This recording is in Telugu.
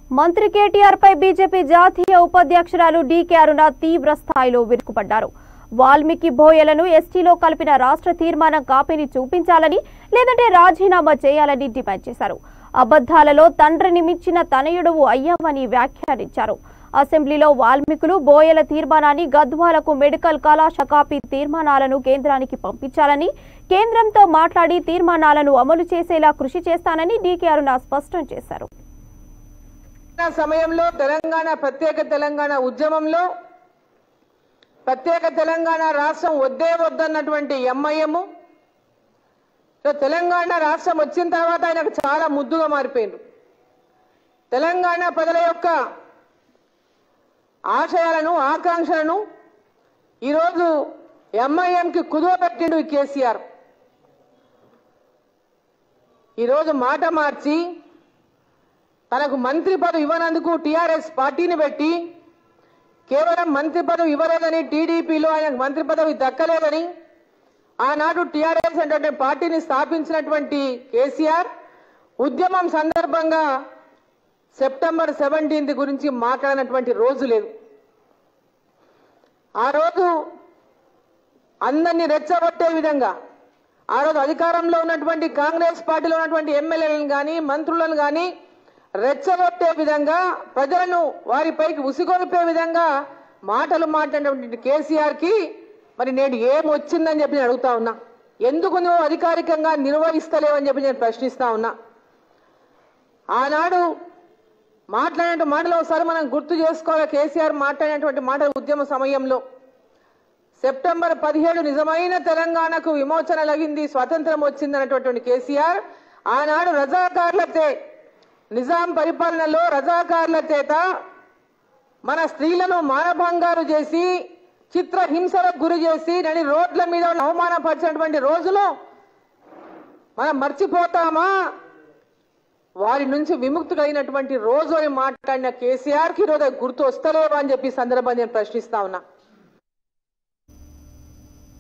మంత్రి కేటీఆర్ పై బీజేపీ జాతీయ ఉపాధ్యక్షురాలు డీకే అరుణ తీవ్ర స్థాయిలో విరుకుపడ్డారు వాల్మీకి బోయలను ఎస్టీలో కలిపిన రాష్ట్ర తీర్మానం కాపీని చూపించాలని లేదంటే రాజీనామా చేయాలని డిమాండ్ చేశారు అబద్ధాలలో తండ్రిని మించిన తనయుడువు అయ్యామని వ్యాఖ్యానించారు అసెంబ్లీలో వాల్మీకులు బోయల తీర్మానాన్ని గద్వాలకు మెడికల్ కళాశాల కాపీ తీర్మానాలను కేంద్రానికి పంపించాలని కేంద్రంతో మాట్లాడి తీర్మానాలను అమలు చేసేలా కృషి చేస్తానని డీకే అరుణ స్పష్టం చేశారు తెలంగాణ సమయంలో తెలంగాణ ప్రత్యేక తెలంగాణ ఉద్యమంలో ప్రత్యేక తెలంగాణ రాష్ట్రం వద్దే వద్దన్నటువంటి ఎంఐఎం తెలంగాణ రాష్ట్రం వచ్చిన తర్వాత ఆయనకు చాలా ముద్దుగా మారిపోయిండు తెలంగాణ ప్రజల యొక్క ఆశయాలను ఆకాంక్షలను ఈరోజు ఎంఐఎంకి కుదువ పెట్టిండు ఈ కేసీఆర్ ఈరోజు మాట మార్చి తనకు మంత్రి పదవి ఇవ్వనందుకు టీఆర్ఎస్ పార్టీని పెట్టి కేవలం మంత్రి పదవి ఇవ్వలేదని టీడీపీలో ఆయనకు మంత్రి పదవి దక్కలేదని ఆనాడు టీఆర్ఎస్ అనేటువంటి పార్టీని స్థాపించినటువంటి కేసీఆర్ ఉద్యమం సందర్భంగా సెప్టెంబర్ సెవెంటీన్త్ గురించి మాట్లాడినటువంటి రోజు లేదు ఆ రోజు అందరినీ రెచ్చగొట్టే విధంగా ఆ రోజు అధికారంలో ఉన్నటువంటి కాంగ్రెస్ పార్టీలో ఉన్నటువంటి ఎమ్మెల్యేలను కానీ మంత్రులను కానీ రెచ్చగొట్టే విధంగా ప్రజలను వారిపైకి ఉసిగొల్పే విధంగా మాటలు మాట్లాడినటువంటి కేసీఆర్ కి మరి నేడు ఏం వచ్చిందని చెప్పి నేను అడుగుతా ఉన్నా ఎందుకు నువ్వు అధికారికంగా నిర్వహిస్తలేవని చెప్పి నేను ప్రశ్నిస్తా ఉన్నా ఆనాడు మాట్లాడిన మాటలు ఒకసారి మనం గుర్తు చేసుకోవాలి కేసీఆర్ మాట్లాడినటువంటి మాటలు ఉద్యమ సమయంలో సెప్టెంబర్ పదిహేడు నిజమైన తెలంగాణకు విమోచన లగింది స్వతంత్రం వచ్చింది అన్నటువంటి కేసీఆర్ ఆనాడు రజాకార్లతే నిజాం పరిపాలనలో రజాకార్ల చేత మన స్త్రీలను మానభంగాలు చేసి చిత్రహింసలకు గురి చేసి నడి రోడ్ల మీద అవమానపరిచినటువంటి రోజులు మనం మర్చిపోతామా వారి నుంచి విముక్తుడైనటువంటి రోజు అని మాట్లాడిన కేసీఆర్ కి ఈరోజు గుర్తు వస్తలేవా అని చెప్పి ఈ సందర్భంగా నేను ప్రశ్నిస్తా ఉన్నా